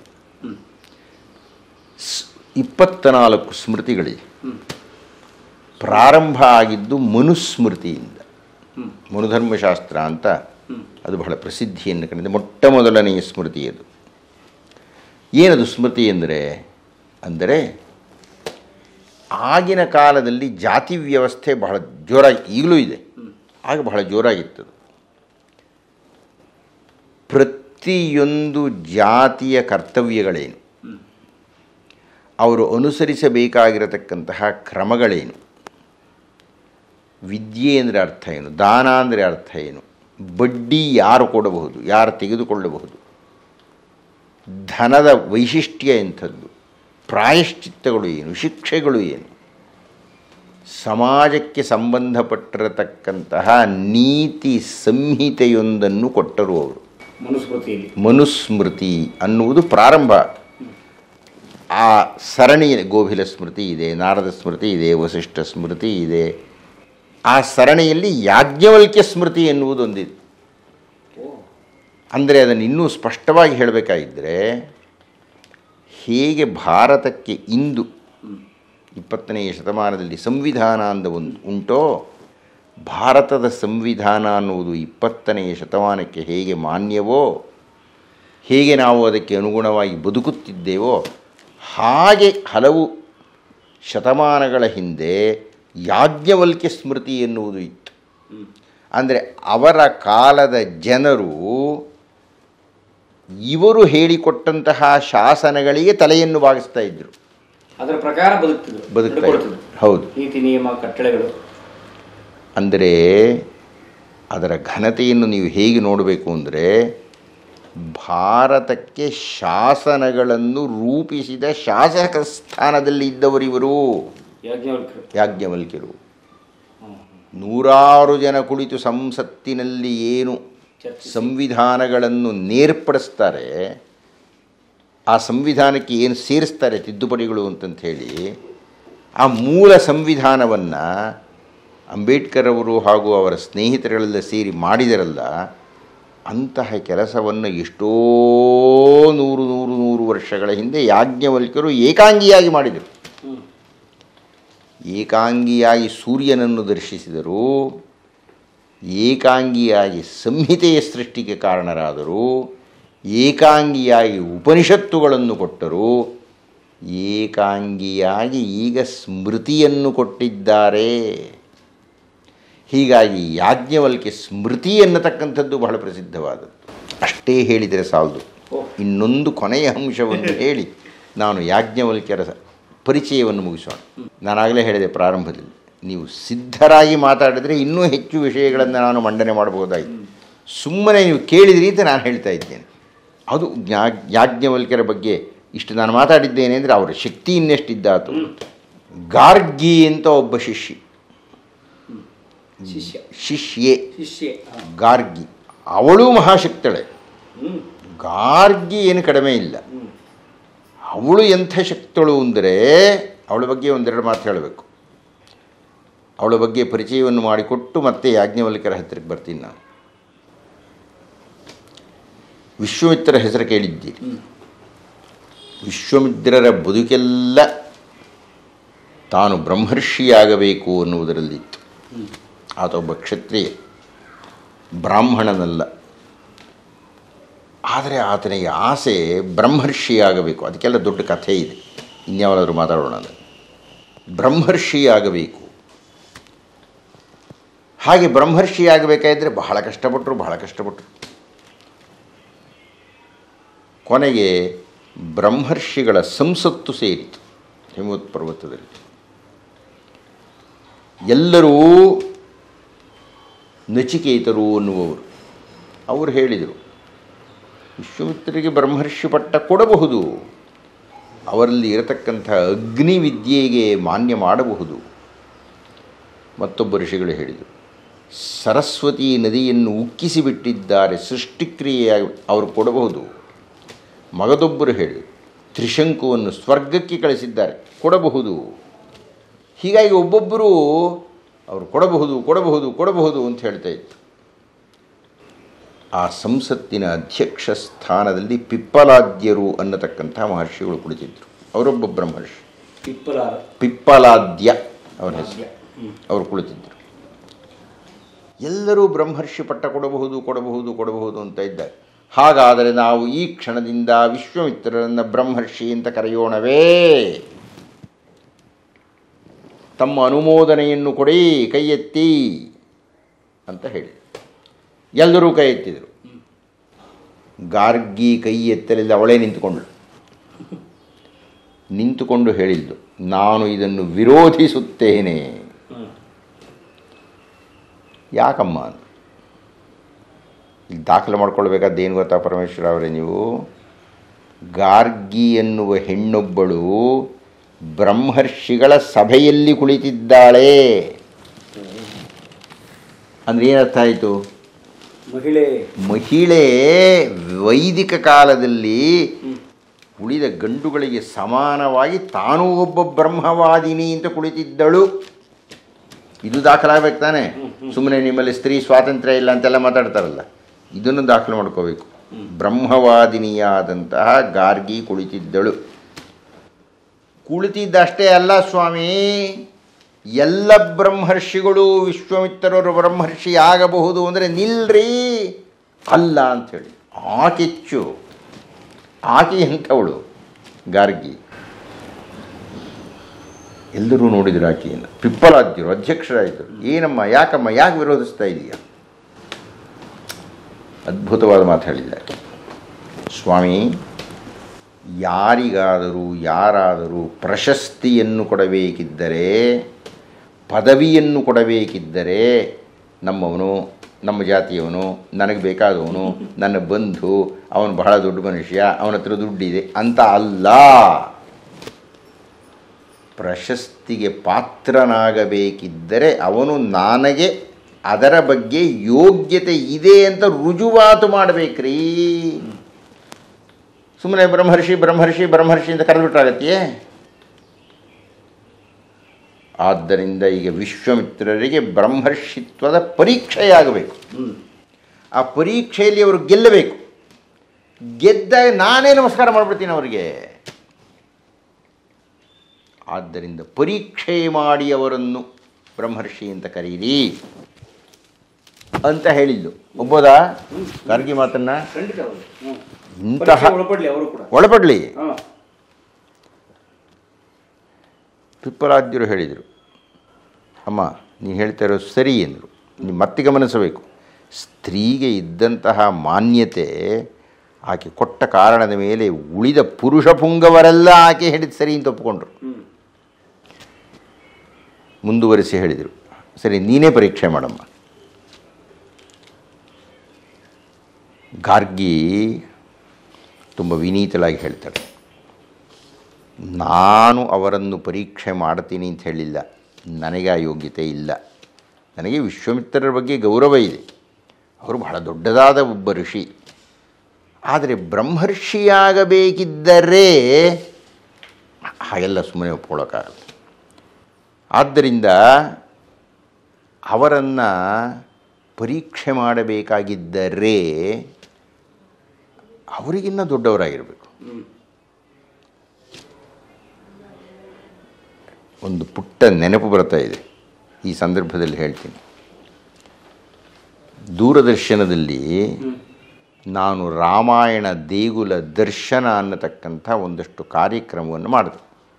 ಸ್- ಇಪ್ಪತ್ತ ನಾಲ್ಕು ಸ್ಮೃತಿಗಳಿದೆ ಪ್ರಾರಂಭ ಆಗಿದ್ದು ಮನುಸ್ಮೃತಿಯಿಂದ ಮನುಧರ್ಮಶಾಸ್ತ್ರ ಅಂತ ಅದು ಬಹಳ ಪ್ರಸಿದ್ಧಿಯನ್ನು ಕಂಡಿದೆ ಮೊಟ್ಟ ಮೊದಲನೆಯ ಸ್ಮೃತಿ ಅದು ಏನದು ಸ್ಮೃತಿ ಎಂದರೆ ಅಂದರೆ ಆಗಿನ ಕಾಲದಲ್ಲಿ ಜಾತಿ ವ್ಯವಸ್ಥೆ ಬಹಳ ಜೋರಾಗಿ ಈಗಲೂ ಇದೆ ಆಗ ಬಹಳ ಜೋರಾಗಿತ್ತು ಪ್ರತಿಯೊಂದು ಜಾತಿಯ ಕರ್ತವ್ಯಗಳೇನು ಅವರು ಅನುಸರಿಸಬೇಕಾಗಿರತಕ್ಕಂತಹ ಕ್ರಮಗಳೇನು ವಿದ್ಯೆ ಅಂದರೆ ಅರ್ಥ ಏನು ದಾನ ಅಂದರೆ ಅರ್ಥ ಏನು ಬಡ್ಡಿ ಯಾರು ಕೊಡಬಹುದು ಯಾರು ತೆಗೆದುಕೊಳ್ಳಬಹುದು ಧನದ ವೈಶಿಷ್ಟ್ಯ ಎಂಥದ್ದು ಪ್ರಾಯಶ್ಚಿತ್ತಗಳು ಏನು ಶಿಕ್ಷೆಗಳು ಏನು ಸಮಾಜಕ್ಕೆ ಸಂಬಂಧಪಟ್ಟಿರತಕ್ಕಂತಹ ನೀತಿ ಸಂಹಿತೆಯೊಂದನ್ನು ಕೊಟ್ಟರು ಅವರು ಮನುಸ್ಮೃತಿಯಲ್ಲಿ ಮನುಸ್ಮೃತಿ ಅನ್ನುವುದು ಪ್ರಾರಂಭ ಆ ಸರಣಿ ಗೋಭಿಲ ಸ್ಮೃತಿ ಇದೆ ನಾರದ ಸ್ಮೃತಿ ಇದೆ ವಸಿಷ್ಠ ಸ್ಮೃತಿ ಇದೆ ಆ ಸರಣಿಯಲ್ಲಿ ಯಾಜ್ಞವಲ್ಕ್ಯ ಸ್ಮೃತಿ ಎನ್ನುವುದೊಂದಿದೆ ಅಂದರೆ ಅದನ್ನು ಇನ್ನೂ ಸ್ಪಷ್ಟವಾಗಿ ಹೇಳಬೇಕಾಗಿದ್ದರೆ ಹೇಗೆ ಭಾರತಕ್ಕೆ ಇಂದು ಇಪ್ಪತ್ತನೆಯ ಶತಮಾನದಲ್ಲಿ ಸಂವಿಧಾನ ಅಂದ ಒಂದು ಉಂಟೋ ಭಾರತದ ಸಂವಿಧಾನ ಅನ್ನುವುದು ಇಪ್ಪತ್ತನೆಯ ಶತಮಾನಕ್ಕೆ ಹೇಗೆ ಮಾನ್ಯವೋ ಹೇಗೆ ನಾವು ಅದಕ್ಕೆ ಅನುಗುಣವಾಗಿ ಬದುಕುತ್ತಿದ್ದೇವೋ ಹಾಗೆ ಹಲವು ಶತಮಾನಗಳ ಹಿಂದೆ ಯಾಜ್ಞವಲ್ಕ್ಯ ಸ್ಮೃತಿ ಎನ್ನುವುದು ಇತ್ತು ಅಂದರೆ ಅವರ ಕಾಲದ ಜನರು ಇವರು ಹೇಳಿಕೊಟ್ಟಂತಹ ಶಾಸನಗಳಿಗೆ ತಲೆಯನ್ನು ಬಾಗಿಸ್ತಾ ಇದ್ದರು ಅದರ ಪ್ರಕಾರ ಬದುಕ್ತಿದ್ರು ಬದುಕ್ತಾ ನಡ್ಕೊಳ್ತಿದ್ರು. ಇದ್ರು ಹೌದು ನೀತಿ ನಿಯಮ ಕಟ್ಟಳೆಗಳು ಅಂದರೆ ಅದರ ಘನತೆಯನ್ನು ನೀವು ಹೇಗೆ ನೋಡಬೇಕು ಅಂದರೆ ಭಾರತಕ್ಕೆ ಶಾಸನಗಳನ್ನು ರೂಪಿಸಿದ ಶಾಸಕ ಸ್ಥಾನದಲ್ಲಿ ಇದ್ದವರಿವರು ಯಾಜ್ಞವಲ್ಕ್ಯರು ಯಾಜ್ಞವಲ್ಕ್ಯರು ನೂರಾರು ಜನ ಕುಳಿತು ಸಂಸತ್ತಿನಲ್ಲಿ ಏನು ಚರ್ಚೆ ಸಂವಿಧಾನಗಳನ್ನು ನೇರ್ಪಡಿಸ್ತಾರೆ ಆ ಸಂವಿಧಾನಕ್ಕೆ ಏನು ಸೇರಿಸ್ತಾರೆ ತಿದ್ದುಪಡಿಗಳು ಅಂತಂತ ಹೇಳಿ ಆ ಮೂಲ ಸಂವಿಧಾನವನ್ನು ಅಂಬೇಡ್ಕರ್ ಅವರು ಹಾಗೂ ಅವರ ಸ್ನೇಹಿತರೆಲ್ಲ ಸೇರಿ ಮಾಡಿದರಲ್ಲ ಅಂತಹ ಕೆಲಸವನ್ನು ಎಷ್ಟೋ ನೂರು ನೂರು ನೂರು ವರ್ಷಗಳ ಹಿಂದೆ ಯಾಜ್ಞವಲ್ಕ್ಯರು ಏಕಾಂಗಿಯಾಗಿ ಮಾಡಿದರು ಹ್ಮ್. ಏಕಾಂಗಿಯಾಗಿ ಸೂರ್ಯನನ್ನು ದರ್ಶಿಸಿದರು ಏಕಾಂಗಿಯಾಗಿ ಸಂಹಿತೆಯ ಸೃಷ್ಟಿಗೆ ಕಾರಣರಾದರು ಏಕಾಂಗಿಯಾಗಿ ಉಪನಿಷತ್ತುಗಳನ್ನು ಕೊಟ್ಟರು ಏಕಾಂಗಿಯಾಗಿ ಈಗ ಸ್ಮೃತಿಯನ್ನು ಕೊಟ್ಟಿದ್ದಾರೆ ಹೀಗಾಗಿ ಯಾಜ್ಞವಲ್ಕ್ಯ ಸ್ಮೃತಿ ಎನ್ನತಕ್ಕಂಥದ್ದು ಬಹಳ ಪ್ರಸಿದ್ಧವಾದದ್ದು ಅಷ್ಟೇ ಹೇಳಿದರೆ ಸಾಲದು ಇನ್ನೊಂದು ಕೊನೆಯ ಅಂಶವನ್ನು ಹೇಳಿ ನಾನು ಯಾಜ್ಞವಲ್ಕ್ಯರ ಸ- ಪರಿಚಯವನ್ನು ಮುಗಿಸೋಣ ನಾನಾಗಲೇ ಹೇಳಿದೆ ಪ್ರಾರಂಭದಲ್ಲಿ ನೀವು ಸಿದ್ಧರಾಗಿ ಮಾತಾಡಿದರೆ ಇನ್ನೂ ಹೆಚ್ಚು ವಿಷಯಗಳನ್ನು ನಾನು ಮಂಡನೆ ಮಾಡಬಹುದಾಗಿತ್ತು ಸುಮ್ಮನೆ ನೀವು ಕೇಳಿದ್ರಿ ಅಂತ ನಾನು ಹೇಳ್ತಾ ಇದ್ದೇನೆ ಅದು ಜ್ಞಾ ಯಾಜ್ಞವಲ್ಕ್ಯರ ಬಗ್ಗೆ ಇಷ್ಟು ನಾನು ಮಾತಾಡಿದ್ದೇನೆ ಅಂದರೆ ಅವರ ಶಕ್ತಿ ಇನ್ನೆಷ್ಟಿದ್ದಾತು ಗಾರ್ಗಿ ಅಂತ ಒಬ್ಬ ಶಿಷ್ಯ ಶಿಷ್ಯ ಶಿಷ್ಯೆ ಶಿಷ್ಯ ಹಾ. ಗಾರ್ಗಿ ಅವಳು ಮಹಾಶಕ್ತಳೆ ಹ್ಮ್ ಗಾರ್ಗಿ ಏನು ಕಡಿಮೆ ಇಲ್ಲ ಹ್ಮ್ ಅವಳು ಎಂಥ ಶಕ್ತಳು ಅಂದರೆ ಅವಳ ಬಗ್ಗೆ ಒಂದೆರಡು ಮಾತು ಹೇಳಬೇಕು ಅವಳ ಬಗ್ಗೆ ಪರಿಚಯವನ್ನು ಮಾಡಿಕೊಟ್ಟು ಮತ್ತೆ ಯಾಜ್ಞವಲ್ಕ್ಯರ ಹತ್ತಿರಕ್ಕೆ ಬರ್ತೀನಿ ನಾನು ವಿಶ್ವಾಮಿತ್ರರ ಹೆಸರು ಕೇಳಿದ್ದೀರಿ ಹ್ಮ್. ವಿಶ್ವಾಮಿತ್ರರ ಬದುಕೆಲ್ಲ ತಾನು ಬ್ರಹ್ಮರ್ಷಿಯಾಗಬೇಕು ಅನ್ನುವುದರಲ್ಲಿತ್ತು ಆತ ಒಬ್ಬ ಕ್ಷತ್ರಿಯ ಬ್ರಾಹ್ಮಣನಲ್ಲ ಆದರೆ ಆತನಿಗೆ ಆಸೆ ಬ್ರಹ್ಮರ್ಷಿಯಾಗಬೇಕು ಅದಕ್ಕೆಲ್ಲ ದೊಡ್ಡ ಕಥೆ ಇದೆ ಇನ್ಯಾವಾದರೂ ಮಾತಾಡೋಣ ಅಂದರೆ ಬ್ರಹ್ಮರ್ಷಿಯಾಗಬೇಕು ಹಾಗೆ ಬ್ರಹ್ಮರ್ಷಿಯಾಗಬೇಕಾದ್ರೆ ಬಹಳ ಕಷ್ಟಪಟ್ಟರು ಬಹಳ ಕಷ್ಟಪಟ್ಟರು ಕೊನೆಗೆ ಬ್ರಹ್ಮರ್ಷಿಗಳ ಸಂಸತ್ತು ಸೇರಿತು ಹಿಮವತ್ ಪರ್ವತದಲ್ಲಿ ಎಲ್ಲರೂ ನಚಿಕೇತರು ಅನ್ನುವವರು ಅವರು ಹೇಳಿದರು ವಿಶ್ವಾಮಿತ್ರರಿಗೆ ಬ್ರಹ್ಮರ್ಷಿ ಪಟ್ಟ ಕೊಡಬಹುದು ಅವರಲ್ಲಿ ಇರತಕ್ಕಂಥ ಅಗ್ನಿ ವಿದ್ಯೆಗೆ ಮಾನ್ಯ ಮಾಡಬಹುದು ಮತ್ತೊಬ್ಬ ಋಷಿಗಳು ಹೇಳಿದರು ಸರಸ್ವತಿ ನದಿಯನ್ನು ಉಕ್ಕಿಸಿಬಿಟ್ಟಿದ್ದಾರೆ ಸೃಷ್ಟಿಕ್ರಿಯೆಯಾಗಿ ಅವರು ಕೊಡಬಹುದು ಮಗದೊಬ್ಬರು ಹೇಳಿ ತ್ರಿಶಂಕುವನ್ನು ಸ್ವರ್ಗಕ್ಕೆ ಕಳಿಸಿದ್ದಾರೆ ಕೊಡಬಹುದು ಹೀಗಾಗಿ ಒಬ್ಬೊಬ್ಬರು ಅವರು ಕೊಡಬಹುದು ಕೊಡಬಹುದು ಕೊಡಬಹುದು ಅಂತ ಹೇಳ್ತಾ ಇತ್ತು ಆ ಸಂಸತ್ತಿನ ಅಧ್ಯಕ್ಷ ಸ್ಥಾನದಲ್ಲಿ ಪಿಪ್ಪಲಾದ್ಯರು ಅನ್ನತಕ್ಕಂಥ ಮಹರ್ಷಿಗಳು ಕುಳಿತಿದ್ದರು ಅವರೊಬ್ಬ ಬ್ರಹ್ಮರ್ಷಿ ಪಿಪ್ಪಲಾರ ಪಿಪ್ಪಲಾದ್ಯ ಅವರ ಹೆಸರು ಹ್ಮ್ ಅವರು ಕುಳಿತಿದ್ದರು ಎಲ್ಲರೂ ಬ್ರಹ್ಮರ್ಷಿ ಪಟ್ಟ ಕೊಡಬಹುದು ಕೊಡಬಹುದು ಕೊಡಬಹುದು ಅಂತ ಇದ್ದಾರೆ ಹಾಗಾದರೆ ನಾವು ಈ ಕ್ಷಣದಿಂದ ವಿಶ್ವಾಮಿತ್ರರನ್ನು ಬ್ರಹ್ಮರ್ಷಿ ಅಂತ ಕರೆಯೋಣವೇ ತಮ್ಮ ಅನುಮೋದನೆಯನ್ನು ಕೊಡಿ ಕೈ ಎತ್ತಿ ಅಂತ ಹೇಳಿ ಎಲ್ಲರೂ ಕೈ ಎತ್ತಿದರು ಗಾರ್ಗಿ ಕೈ ಎತ್ತಲಿಲ್ಲ ಅವಳೇ ನಿಂತುಕೊಂಡಳು ನಿಂತುಕೊಂಡು ಹೇಳಿದ್ದು ನಾನು ಇದನ್ನು ವಿರೋಧಿಸುತ್ತೇನೆ ಹ್ಮ್ ಯಾಕಮ್ಮ ಅಂತ ಈಗ ದಾಖಲೆ ಮಾಡ್ಕೊಳ್ಬೇಕಾದ್ದು ಏನು ಗೊತ್ತಾ ಪರಮೇಶ್ವರ ಅವರೇ ನೀವು ಗಾರ್ಗಿ ಎನ್ನುವ ಹೆಣ್ಣೊಬ್ಬಳು ಬ್ರಹ್ಮರ್ಷಿಗಳ ಸಭೆಯಲ್ಲಿ ಕುಳಿತಿದ್ದಾಳೆ ಅಂದ್ರೆ ಏನರ್ಥ ಆಯಿತು ಮಹಿಳೆ ಮಹಿಳೆ ವೈದಿಕ ಕಾಲದಲ್ಲಿ ಉಳಿದ ಗಂಡುಗಳಿಗೆ ಸಮಾನವಾಗಿ ತಾನೂ ಒಬ್ಬ ಬ್ರಹ್ಮವಾದಿನಿ ಅಂತ ಕುಳಿತಿದ್ದಳು ಇದು ದಾಖಲಾಗಬೇಕು ತಾನೆ ಸುಮ್ಮನೆ ನಿಮ್ಮಲ್ಲಿ ಸ್ತ್ರೀ ಸ್ವಾತಂತ್ರ್ಯ ಇಲ್ಲ ಅಂತೆಲ್ಲ ಮಾತಾಡ್ತಾರಲ್ಲ ಇದನ್ನು ದಾಖಲು ಮಾಡ್ಕೋಬೇಕು ಬ್ರಹ್ಮವಾದಿನಿಯಾದಂತಹ ಗಾರ್ಗಿ ಕುಳಿತಿದ್ದಳು ಕುಳಿತಿದ್ದಷ್ಟೇ ಅಲ್ಲ ಸ್ವಾಮಿ ಎಲ್ಲ ಬ್ರಹ್ಮರ್ಷಿಗಳು ವಿಶ್ವಾಮಿತ್ರರು ಬ್ರಹ್ಮರ್ಷಿ ಆಗಬಹುದು ಅಂದರೆ ನಿಲ್ರಿ ಅಲ್ಲ ಅಂಥೇಳಿ ಆಕೆಚ್ಚು ಆಕೆ ಎಂಥವಳು ಗಾರ್ಗಿ ಎಲ್ಲರೂ ನೋಡಿದ್ರು ಆಕೆಯನ್ನು ಪಿಪ್ಪಲಾದ್ಯರು ಅಧ್ಯಕ್ಷರಾಯಿತು ಏನಮ್ಮ ಯಾಕಮ್ಮ ಯಾಕೆ ವಿರೋಧಿಸ್ತಾ ಇದೀಯ ಅದ್ಭುತವಾದ ಮಾತು ಹೇಳಿಲ್ಲ ಆಕೆ. ಸ್ವಾಮಿ ಯಾರಿಗಾದರೂ ಯಾರಾದರೂ ಪ್ರಶಸ್ತಿಯನ್ನು ಕೊಡಬೇಕಿದ್ದರೆ ಪದವಿಯನ್ನು ಕೊಡಬೇಕಿದ್ದರೆ ನಮ್ಮವನು ನಮ್ಮ ಜಾತಿಯವನು ನನಗೆ ಬೇಕಾದವನು ನನ್ನ ಬಂಧು ಅವನು ಬಹಳ ದೊಡ್ಡ ಮನುಷ್ಯ ಅವನ ಹತ್ರ ದುಡ್ಡಿದೆ ಅಂತ ಅಲ್ಲ ಪ್ರಶಸ್ತಿಗೆ ಪಾತ್ರನಾಗಬೇಕಿದ್ದರೆ ಅವನು ನನಗೆ ಅದರ ಬಗ್ಗೆ ಯೋಗ್ಯತೆ ಇದೆ ಅಂತ ರುಜುವಾತು ಮಾಡಬೇಕ್ರಿ ಸುಮ್ಮನೆ ಬ್ರಹ್ಮರ್ಷಿ ಬ್ರಹ್ಮರ್ಷಿ ಬ್ರಹ್ಮರ್ಷಿ ಅಂತ ಕರೆದ್ಬಿಟ್ರಾಗತ್ತೆಯೇ ಆದ್ದರಿಂದ ಈಗ ವಿಶ್ವಾಮಿತ್ರರಿಗೆ ಬ್ರಹ್ಮರ್ಷಿತ್ವದ ಪರೀಕ್ಷೆಯಾಗಬೇಕು ಹ್ಮ್ ಆ ಪರೀಕ್ಷೆಯಲ್ಲಿ ಅವರು ಗೆಲ್ಲಬೇಕು ಗೆದ್ದಾಗ ನಾನೇ ನಮಸ್ಕಾರ ಮಾಡಿಬಿಡ್ತೀನಿ ಅವರಿಗೆ ಆದ್ದರಿಂದ ಪರೀಕ್ಷೆ ಮಾಡಿ ಅವರನ್ನು ಬ್ರಹ್ಮರ್ಷಿ ಅಂತ ಕರೀರಿ ಅಂತ ಹೇಳಿದ್ದು ಒಪ್ಪೋದಾ ಗಾರ್ಗಿ ಮಾತನ್ನ ಖಂಡಿತ ಹೌದು ಹ್ಮ್. ಇಂತಹ ಪರೀಕ್ಷೆಗೆ ಒಳಪಡ್ಲಿ ಅವರು ಕೂಡ ಒಳಪಡಲಿ ಹಾ ಪಿಪ್ಪಲಾದ್ಯರು ಹೇಳಿದರು ಅಮ್ಮ ನೀನು ಹೇಳ್ತಾ ಇರೋದು ಸರಿ ಎಂದರು ನೀವು ಮತ್ತೆ ಗಮನಿಸಬೇಕು ಸ್ತ್ರೀಗೆ ಇದ್ದಂತಹ ಮಾನ್ಯತೆ ಆಕೆ ಕೊಟ್ಟ ಕಾರಣದ ಮೇಲೆ ಉಳಿದ ಪುರುಷ ಪುಂಗವರೆಲ್ಲ ಆಕೆ ಹೇಳಿದ ಸರಿ ಅಂತ ಒಪ್ಪಿಕೊಂಡ್ರು ಹ್ಮ್ ಮುಂದುವರಿಸಿ ಹೇಳಿದರು ಸರಿ ನೀನೇ ಪರೀಕ್ಷೆ ಮಾಡಮ್ಮ ಗಾರ್ಗಿ ತುಂಬ ವಿನೀತಲಾಗಿ ಹೇಳ್ತಾಳೆ ನಾನು ಅವರನ್ನು ಪರೀಕ್ಷೆ ಮಾಡ್ತೀನಿ ಅಂತ ಹೇಳಿಲ್ಲ ನನಗೆ ಆ ಯೋಗ್ಯತೆ ಇಲ್ಲ ನನಗೆ ವಿಶ್ವಾಮಿತ್ರರ ಬಗ್ಗೆ ಗೌರವ ಇದೆ ಅವರು ಬಹಳ ದೊಡ್ಡದಾದ ಒಬ್ಬ ಋಷಿ ಆದರೆ ಬ್ರಹ್ಮರ್ಷಿಯಾಗಬೇಕಿದ್ದರೆ ಹಾಗೆಲ್ಲ ಸುಮ್ಮನೆ ಒಪ್ಕೊಳ್ಳೋಕ್ಕಾಗಲ್ಲ ಆದ್ದರಿಂದ ಅವರನ್ನು ಪರೀಕ್ಷೆ ಮಾಡಬೇಕಾಗಿದ್ದರೆ ಅವರಿಗಿನ್ನ ದೊಡ್ಡವರಾಗಿರಬೇಕು ಹ್ಮ್ ಒಂದು ಪುಟ್ಟ ನೆನಪು ಬರ್ತಾ ಇದೆ ಈ ಸಂದರ್ಭದಲ್ಲಿ ಹೇಳ್ತೀನಿ ದೂರದರ್ಶನದಲ್ಲಿ ಹ್ಮ್ ನಾನು ರಾಮಾಯಣ ದೇಗುಲ ದರ್ಶನ ಅನ್ನತಕ್ಕಂಥ ಒಂದಷ್ಟು ಕಾರ್ಯಕ್ರಮವನ್ನು ಮಾಡಿದೆ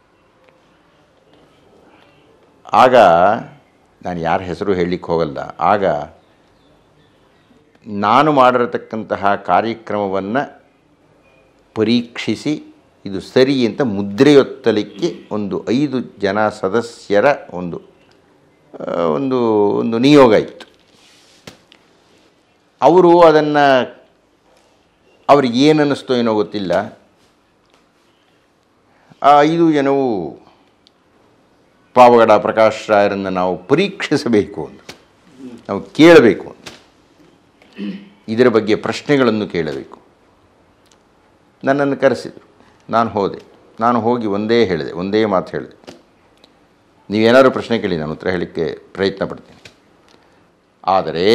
ಆಗ ನಾನು ಯಾರ ಹೆಸರು ಹೇಳಲಿಕ್ಕೆ ಹೋಗಲ್ಲ ಆಗ ನಾನು ಮಾಡಿರತಕ್ಕಂತಹ ಕಾರ್ಯಕ್ರಮವನ್ನು ಪರೀಕ್ಷಿಸಿ ಇದು ಸರಿ ಅಂತ ಮುದ್ರೆಯೊತ್ತಲಿಕ್ಕೆ ಒಂದು ಐದು ಜನ ಸದಸ್ಯರ ಒಂದು ಆ, ಒಂದು ಒಂದು ನಿಯೋಗ ಇತ್ತು ಅವರು ಅದನ್ನು ಅವ್ರಿಗೆ ಏನು ಅನ್ನಿಸ್ತೋ ಏನೋ ಗೊತ್ತಿಲ್ಲ ಆ ಐದು ಜನವು ಪಾವಗಡ ಪ್ರಕಾಶ್ ರಾಯರನ್ನು ನಾವು ಪರೀಕ್ಷಿಸಬೇಕು ಅಂತ ನಾವು ಕೇಳಬೇಕು ಅಂತ ಇದರ ಬಗ್ಗೆ ಪ್ರಶ್ನೆಗಳನ್ನು ಕೇಳಬೇಕು ನನ್ನನ್ನು ಕರೆಸಿದರು ನಾನು ಹೋದೆ ನಾನು ಹೋಗಿ ಒಂದೇ ಹೇಳಿದೆ ಒಂದೇ ಮಾತು ಹೇಳಿದೆ ನೀವೇನಾದ್ರು ಪ್ರಶ್ನೆ ಕೇಳಿ ನಾನು ಉತ್ತರ ಹೇಳಲಿಕ್ಕೆ ಪ್ರಯತ್ನ ಪಡ್ತೀನಿ ಆದರೆ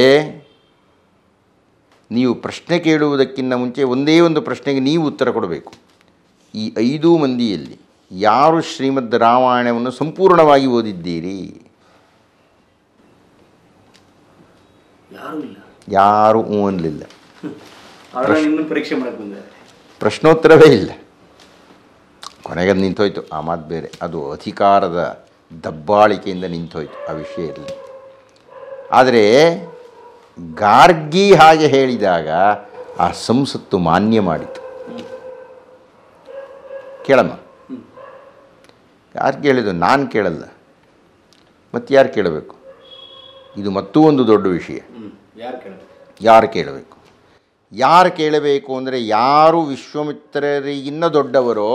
ನೀವು ಪ್ರಶ್ನೆ ಕೇಳುವುದಕ್ಕಿಂತ ಮುಂಚೆ ಒಂದೇ ಒಂದು ಪ್ರಶ್ನೆಗೆ ನೀವು ಉತ್ತರ ಕೊಡಬೇಕು ಈ ಐದೂ ಮಂದಿಯಲ್ಲಿ ಯಾರು ಶ್ರೀಮದ್ ರಾಮಾಯಣವನ್ನು ಸಂಪೂರ್ಣವಾಗಿ ಓದಿದ್ದೀರಿ ಯಾರೂ ಇಲ್ಲ ಯಾರೂ ಹ್ಞೂ ಅನ್ನಲಿಲ್ಲ ಅವರ ಇನ್ನೂ ಪರೀಕ್ಷೆ ಮಾಡಕ್ ಬಂದಿದ್ದಾರೆ ಪ್ರಶ್ನೋತ್ತರವೇ ಇಲ್ಲ ಕೊನೆಗೆ ಅದು ನಿಂತೋಯ್ತು ಆ ಮಾತು ಬೇರೆ ಅದು ಅಧಿಕಾರದ ದಬ್ಬಾಳಿಕೆಯಿಂದ ನಿಂತೋಯ್ತು ಆ ವಿಷಯ ಇರಲಿ ಆದರೆ ಗಾರ್ಗಿ ಹಾಗೆ ಹೇಳಿದಾಗ ಆ ಸಂಸತ್ತು ಮಾನ್ಯ ಮಾಡಿತು ಕೇಳಮ್ಮ ಗಾರ್ಗಿ ಹೇಳಿದ್ದು ನಾನು ಕೇಳಲ್ಲ ಮತ್ತು ಯಾರು ಕೇಳಬೇಕು ಇದು ಮತ್ತೂ ಒಂದು ದೊಡ್ಡ ವಿಷಯ ಹ್ಮ್ ಯಾರು ಕೇಳಬೇಕು ಯಾರು ಕೇಳಬೇಕು ಯಾರು ಕೇಳಬೇಕು ಅಂದರೆ ಯಾರು ವಿಶ್ವಾಮಿತ್ರರಿಗಿನ್ನ ದೊಡ್ಡವರೋ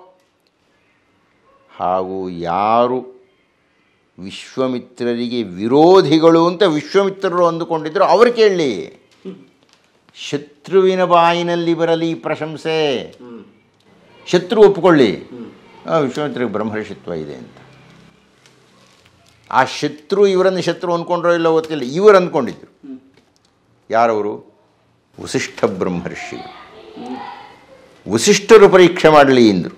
ಹಾಗೂ ಯಾರು ವಿಶ್ವಾಮಿತ್ರರಿಗೆ ವಿರೋಧಿಗಳು ಅಂತ ವಿಶ್ವಾಮಿತ್ರರು ಅಂದುಕೊಂಡಿದ್ರು ಅವರು ಕೇಳಲಿ ಶತ್ರುವಿನ ಬಾಯಿನಲ್ಲಿ ಬರಲಿ ಈ ಪ್ರಶಂಸೆ ಹ್ಮ್ ಶತ್ರು ಒಪ್ಕೊಳ್ಳಿ ಹ್ಮ್ ಆ, ವಿಶ್ವಾಮಿತ್ರರಿಗೆ ಬ್ರಹ್ಮರ್ಷಿತ್ವ ಇದೆ ಅಂತ ಆ ಶತ್ರು ಇವರನ್ನು ಶತ್ರು ಅಂದ್ಕೊಂಡ್ರೋ ಇಲ್ಲೋ ಗೊತ್ತಿಲ್ಲ ಇವರು ಅಂದ್ಕೊಂಡಿದ್ರು ಹ್ಮ್ ಯಾರವರು ವಸಿಷ್ಠ ಬ್ರಹ್ಮರ್ಷಿಗಳು ಹ್ಮ್ ವಸಿಷ್ಠರು ಪರೀಕ್ಷೆ ಮಾಡಲಿ ಎಂದರು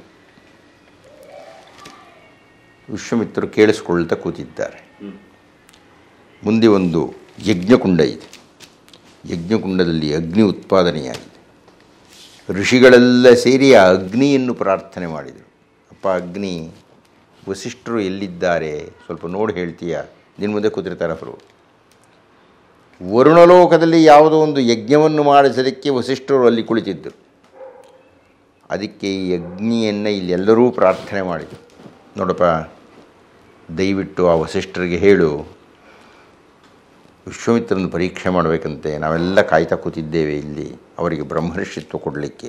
ವಿಶ್ವಾಮಿತ್ರರು ಕೇಳಿಸ್ಕೊಳ್ತಾ ಕೂತಿದ್ದಾರೆ ಹ್ಮ್ ಮುಂದೆ ಒಂದು ಯಜ್ಞಕುಂಡ ಇದೆ ಯಜ್ಞಕುಂಡದಲ್ಲಿ ಅಗ್ನಿ ಉತ್ಪಾದನೆಯಾಗಿದೆ ಋಷಿಗಳೆಲ್ಲ ಸೇರಿ ಆ ಅಗ್ನಿಯನ್ನು ಪ್ರಾರ್ಥನೆ ಮಾಡಿದರು ಅಪ್ಪ ಅಗ್ನಿ ವಸಿಷ್ಠರು ಎಲ್ಲಿದ್ದಾರೆ ಸ್ವಲ್ಪ ನೋಡಿ ಹೇಳ್ತೀಯಾ ನಿನ್ನ ಮುಂದೆ ಕೂತಿರ್ತಾರೆ ಅವರು ವರುಣಲೋಕದಲ್ಲಿ ಯಾವುದೋ ಒಂದು ಯಜ್ಞವನ್ನು ಮಾಡಿಸೋದಕ್ಕೆ ವಸಿಷ್ಠರು ಅಲ್ಲಿ ಕುಳಿತಿದ್ದರು ಅದಕ್ಕೆ ಈ ಅಗ್ನಿಯನ್ನು ಇಲ್ಲೆಲ್ಲರೂ ಪ್ರಾರ್ಥನೆ ಮಾಡಿದರು ನೋಡಪ್ಪ ದಯವಿಟ್ಟು ಆ ವಸಿಷ್ಠರಿಗೆ ಹೇಳು ವಿಶ್ವಾಮಿತ್ರನ ಪರೀಕ್ಷೆ ಮಾಡಬೇಕಂತೆ ನಾವೆಲ್ಲ ಕಾಯ್ತಾ ಕೂತಿದ್ದೇವೆ ಇಲ್ಲಿ ಅವರಿಗೆ ಬ್ರಹ್ಮರ್ಷಿತ್ವ ಕೊಡಲಿಕ್ಕೆ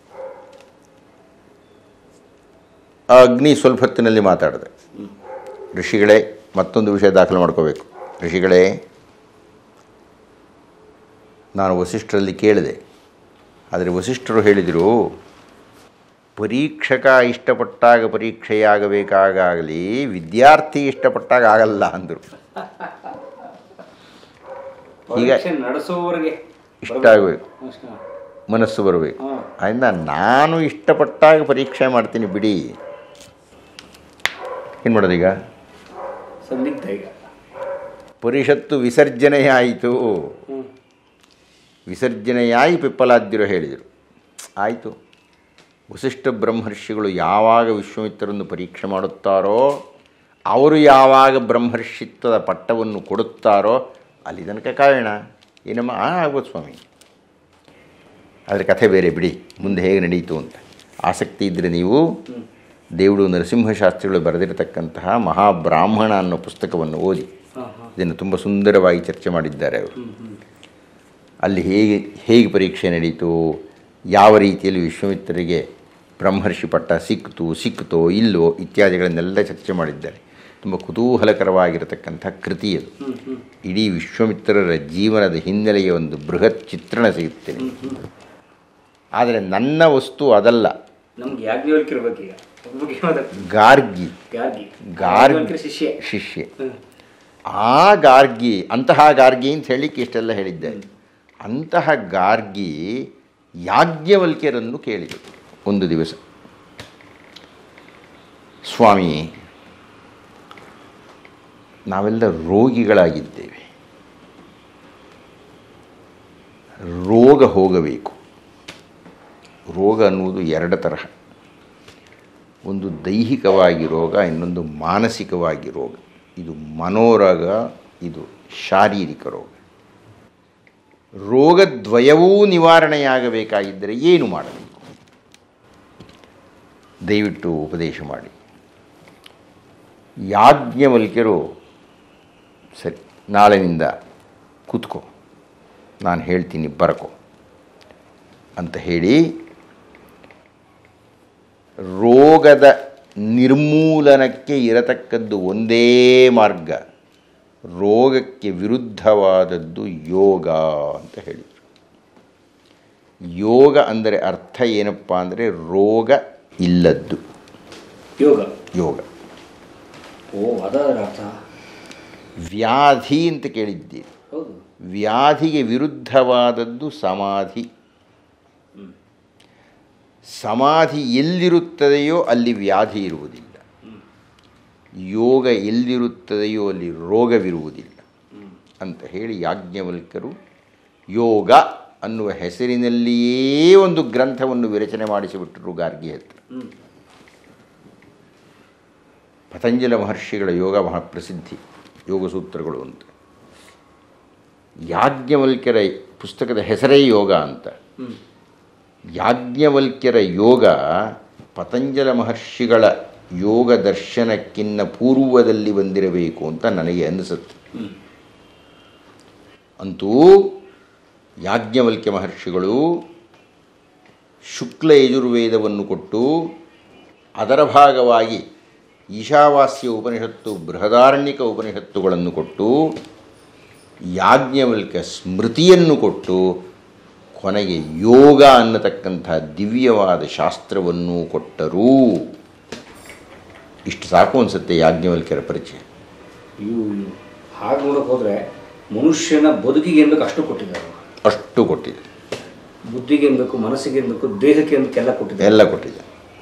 ಆ ಅಗ್ನಿ ಸ್ವಲ್ಪ ಹೊತ್ತಿನಲ್ಲಿ ಮಾತಾಡಿದೆ ಋಷಿಗಳೇ ಮತ್ತೊಂದು ವಿಷಯ ದಾಖಲು ಮಾಡ್ಕೋಬೇಕು ಋಷಿಗಳೇ ನಾನು ವಸಿಷ್ಠರಲ್ಲಿ ಕೇಳಿದೆ ಆದರೆ ವಸಿಷ್ಠರು ಹೇಳಿದರು ಪರೀಕ್ಷಕ ಇಷ್ಟಪಟ್ಟಾಗ ಪರೀಕ್ಷೆಯಾಗಬೇಕಾಗಲಿ ವಿದ್ಯಾರ್ಥಿ ಇಷ್ಟಪಟ್ಟಾಗ ಆಗಲ್ಲ ಅಂದರು ಈಗ ಪರೀಕ್ಷೆ ನಡೆಸುವವರಿಗೆ ಇಷ್ಟ ಆಗಬೇಕು ಮನಸ್ಸು ಬರಬೇಕು ಹಾಂ ಅದರಿಂದ ನಾನು ಇಷ್ಟಪಟ್ಟಾಗ ಪರೀಕ್ಷೆ ಮಾಡ್ತೀನಿ ಬಿಡಿ ಏನು ಮಾಡೋದೀಗ ಸಂದಿಗ್ಧ ಈಗ ಪರಿಷತ್ತು ವಿಸರ್ಜನೆಯಾಯಿತು ಹ್ಮ್ ವಿಸರ್ಜನೆಯಾಗಿ ಪಿಪ್ಪಲಾದ್ಯರು ಹೇಳಿದರು ಆಯಿತು ವಸಿಷ್ಠ ಬ್ರಹ್ಮರ್ಷಿಗಳು ಯಾವಾಗ ವಿಶ್ವಾಮಿತ್ರರನ್ನು ಪರೀಕ್ಷೆ ಮಾಡುತ್ತಾರೋ ಅವರು ಯಾವಾಗ ಬ್ರಹ್ಮರ್ಷಿತ್ವದ ಪಟ್ಟವನ್ನು ಕೊಡುತ್ತಾರೋ ಅಲ್ಲಿ ತನಕ ಕಾಯೋಣ ಏನಮ್ಮ ಆ ಆಗ್ಬೋದು ಸ್ವಾಮಿ ಅದರ ಕಥೆ ಬೇರೆ ಬಿಡಿ ಮುಂದೆ ಹೇಗೆ ನಡೀತು ಅಂತ ಆಸಕ್ತಿ ಇದ್ದರೆ ನೀವು ದೇವುಡು ನರಸಿಂಹಶಾಸ್ತ್ರಿಗಳು ಬರೆದಿರತಕ್ಕಂತಹ ಮಹಾಬ್ರಾಹ್ಮಣ ಅನ್ನೋ ಪುಸ್ತಕವನ್ನು ಓದಿ ಹಾಂ ಹಾಂ ಇದನ್ನು ತುಂಬ ಸುಂದರವಾಗಿ ಚರ್ಚೆ ಮಾಡಿದ್ದಾರೆ ಅವರು ಹ್ಮ್ ಹ್ಮ್ ಅಲ್ಲಿ ಹೇಗೆ ಹೇಗೆ ಪರೀಕ್ಷೆ ನಡೀತು ಯಾವ ರೀತಿಯಲ್ಲಿ ವಿಶ್ವಾಮಿತ್ರರಿಗೆ ಬ್ರಹ್ಮರ್ಷಿ ಪಟ್ಟ ಸಿಕ್ತು ಸಿಕ್ತೋ ಇಲ್ಲೋ ಇತ್ಯಾದಿಗಳನ್ನೆಲ್ಲ ಚರ್ಚೆ ಮಾಡಿದ್ದಾರೆ ತುಂಬ ಕುತೂಹಲಕರವಾಗಿರತಕ್ಕಂಥ ಕೃತಿ ಅದು ಹ್ಮ್ ಹ್ಮ್ ಇಡೀ ವಿಶ್ವಾಮಿತ್ರರ ಜೀವನದ ಹಿನ್ನೆಲೆಯ ಒಂದು ಬೃಹತ್ ಚಿತ್ರಣ ಸಿಗುತ್ತೆ ನಿಮಗೆ. ಆದರೆ ನನ್ನ ವಸ್ತು ಅದಲ್ಲ ನಮ್ಗೆ ಯಾಜ್ಞವಲ್ಕಿರ ಬಗ್ಗೆ ಈಗ ಅದ್ರ ಬಗ್ಗೆ ಮಾತಾಡ್ತೀನಿ ಗಾರ್ಗಿ ಗಾರ್ಗಿ ಗಾರ್ಗಿ ಯಾಜ್ಞವಲ್ಕ್ಯರ ಶಿಷ್ಯ ಶಿಷ್ಯ ಹ್ಮ್ ಆ ಗಾರ್ಗಿ ಅಂತಹ ಗಾರ್ಗಿ ಅಂತ ಹೇಳಲಿಕ್ಕೆ ಇಷ್ಟೆಲ್ಲ ಹೇಳಿದ್ದಾರೆ ಅಂತಹ ಗಾರ್ಗಿ ಯಾಜ್ಞವಲ್ಕ್ಯರನ್ನು ಕೇಳಿದರು ಒಂದು ದಿವಸ ಸ್ವಾಮಿ ನಾವೆಲ್ಲ ರೋಗಿಗಳಾಗಿದ್ದೇವೆ ರೋಗ ಹೋಗಬೇಕು ರೋಗ ಅನ್ನುವುದು ಎರಡು ತರಹ ಒಂದು ದೈಹಿಕವಾಗಿ ರೋಗ ಇನ್ನೊಂದು ಮಾನಸಿಕವಾಗಿ ರೋಗ ಇದು ಮನೋರೋಗ ಇದು ಶಾರೀರಿಕ ರೋಗ ರೋಗದ್ವಯವೂ ನಿವಾರಣೆಯಾಗಬೇಕಾಗಿದ್ದರೆ ಏನು ಮಾಡಬೇಕು ದಯವಿಟ್ಟು ಉಪದೇಶ ಮಾಡಿ ಯಾಜ್ಞವಲ್ಕ್ಯರು ಸರಿ ನಾಳೆನಿಂದ ಕೂತ್ಕೋ ನಾನು ಹೇಳ್ತೀನಿ ಬರಕೋ ಅಂತ ಹೇಳಿ ರೋಗದ ನಿರ್ಮೂಲನಕ್ಕೆ ಇರತಕ್ಕದ್ದು ಒಂದೇ ಮಾರ್ಗ ರೋಗಕ್ಕೆ ವಿರುದ್ಧವಾದದ್ದು ಯೋಗ ಅಂತ ಹೇಳಿದರು ಯೋಗ ಅಂದರೆ ಅರ್ಥ ಏನಪ್ಪ ಅಂದರೆ ರೋಗ ಇಲ್ಲದ್ದು ಯೋಗ ಯೋಗ ಓ ಅದರ ಅರ್ಥ ವ್ಯಾಧಿ ಅಂತ ಕೇಳಿದ್ದೀರಿ ಹೌದು ವ್ಯಾಧಿಗೆ ವಿರುದ್ಧವಾದದ್ದು ಸಮಾಧಿ ಸಮಾಧಿ ಎಲ್ಲಿರುತ್ತದೆಯೋ ಅಲ್ಲಿ ವ್ಯಾಧಿ ಇರುವುದಿಲ್ಲ ಯೋಗ ಎಲ್ಲಿರುತ್ತದೆಯೋ ಅಲ್ಲಿ ರೋಗವಿರುವುದಿಲ್ಲ ಅಂತ ಹೇಳಿ ಯಾಜ್ಞವಲ್ಕರು ಯೋಗ ಅನ್ನುವ ಹೆಸರಿನಲ್ಲಿಯೇ ಒಂದು ಗ್ರಂಥವನ್ನು ವಿರಚನೆ ಮಾಡಿಸಿಬಿಟ್ಟರು ಗಾರ್ಗಿ ಹತ್ರ ಹ್ಮ್ ಪತಂಜಲ ಮಹರ್ಷಿಗಳ ಯೋಗ ಬಹಳ ಪ್ರಸಿದ್ಧಿ ಯೋಗಸೂತ್ರಗಳು ಅಂತ ಯಾಜ್ಞವಲ್ಕ್ಯರ ಪುಸ್ತಕದ ಹೆಸರೇ ಯೋಗ ಅಂತ ಹ್ಮ್ ಯಾಜ್ಞವಲ್ಕ್ಯರ ಯೋಗ ಪತಂಜಲ ಮಹರ್ಷಿಗಳ ಯೋಗ ದರ್ಶನಕ್ಕಿನ್ನ ಪೂರ್ವದಲ್ಲಿ ಬಂದಿರಬೇಕು ಅಂತ ನನಗೆ ಅನಿಸುತ್ತೆ ಹ್ಮ್ ಅಂತೂ ಯಾಜ್ಞವಲ್ಕ್ಯ ಮಹರ್ಷಿಗಳು ಶುಕ್ಲ ಯಜುರ್ವೇದವನ್ನು ಕೊಟ್ಟು ಅದರ ಭಾಗವಾಗಿ ಈಶಾವಾಸ್ಯ ಉಪನಿಷತ್ತು ಬೃಹದಾರಣ್ಯಕ ಉಪನಿಷತ್ತುಗಳನ್ನು ಕೊಟ್ಟು ಯಾಜ್ಞವಲ್ಕ್ಯ ಸ್ಮೃತಿಯನ್ನು ಕೊಟ್ಟು ಕೊನೆಗೆ ಯೋಗ ಅನ್ನತಕ್ಕಂಥ ದಿವ್ಯವಾದ ಶಾಸ್ತ್ರವನ್ನು ಕೊಟ್ಟರು ಇಷ್ಟು ಸಾಕು ಅನಿಸುತ್ತೆ ಯಾಜ್ಞವಲ್ಕ್ಯರ ಪರಿಚಯ ಇವು ಹಾಗೆ ನೋಡೋಕೆ ಹೋದರೆ ಮನುಷ್ಯನ ಬದುಕಿಗೆ ಏನ್ ಬೇಕು ಅಷ್ಟು ಕೊಟ್ಟಿದ್ದಾರೆ ಅಷ್ಟು ಕೊಟ್ಟಿದೆ ಬುದ್ಧಿಗೆ ಏನ್ ಬೇಕು ಮನಸ್ಸಿಗೆ ಏನ್ ಬೇಕು ದೇಹಕ್ಕೆ ಏನ್ ಬೇಕು ಎಲ್ಲ ಕೊಟ್ಟಿದ್ದಾರೆ ಎಲ್ಲ ಕೊಟ್ಟಿದೆ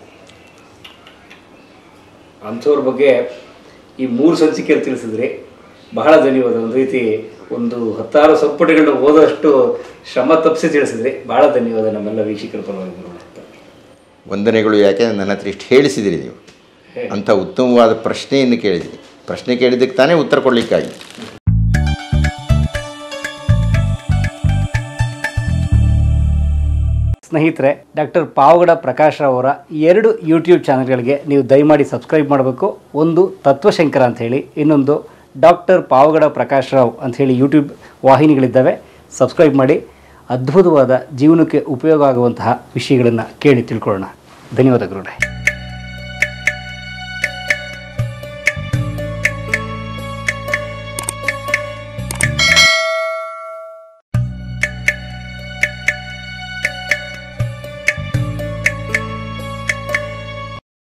ಅಂಥವ್ರ ಬಗ್ಗೆ ಈ ಮೂರು ಸಂಚಿಕೆಯಲ್ಲಿ ತಿಳಿಸಿದ್ರಿ ಬಹಳ ಧನ್ಯವಾದ ಒಂದು ರೀತಿ ಒಂದು ಹತ್ತಾರು ಸಂಪುಟಗಳನ್ನ ಓದೋಷ್ಟು ಶ್ರಮ ತಪ್ಪಿಸಿ ತಿಳಿಸಿದ್ರಿ ಬಹಳ ಧನ್ಯವಾದ ನಮ್ಮೆಲ್ಲ ವೀಕ್ಷಕರ ಪರವಾಗಿ ಗುರುಗಳೇ. ವಂದನೆಗಳು ಯಾಕೆ ನನ್ನ ಹತ್ರ ಇಷ್ಟು ಹೇಳಿಸಿದಿರಿ ನೀವು ಅಂಥ ಉತ್ತಮವಾದ ಪ್ರಶ್ನೆಯನ್ನು ಕೇಳಿದಿರಿ ಪ್ರಶ್ನೆ ಕೇಳಿದ್ದಕ್ಕೆ ತಾನೇ ಉತ್ತರ ಕೊಡಲಿಕ್ಕಾಗಿ ಸ್ನೇಹಿತರೆ ಡಾಕ್ಟರ್ ಪಾವಗಡ ಪ್ರಕಾಶ್ ರಾವ್ ಅವರ ಎರಡು ಯೂಟ್ಯೂಬ್ ಚಾನಲ್ಗಳಿಗೆ ನೀವು ದಯಮಾಡಿ ಸಬ್ಸ್ಕ್ರೈಬ್ ಮಾಡಬೇಕು ಒಂದು ತತ್ವಶಂಕರ ಅಂತ ಹೇಳಿ ಇನ್ನೊಂದು ಡಾಕ್ಟರ್ ಪಾವಗಡ ಪ್ರಕಾಶ್ ರಾವ್ ಅಂತ ಹೇಳಿ ಯೂಟ್ಯೂಬ್ ವಾಹಿನಿಗಳಿದ್ದಾವೆ ಸಬ್ಸ್ಕ್ರೈಬ್ ಮಾಡಿ ಅದ್ಭುತವಾದ ಜೀವನಕ್ಕೆ ಉಪಯೋಗ ಆಗುವಂತಹ ವಿಷಯಗಳನ್ನು ಕೇಳಿ ತಿಳ್ಕೊಳ್ಳೋಣ ಧನ್ಯವಾದ ಗುರುಗಳೇ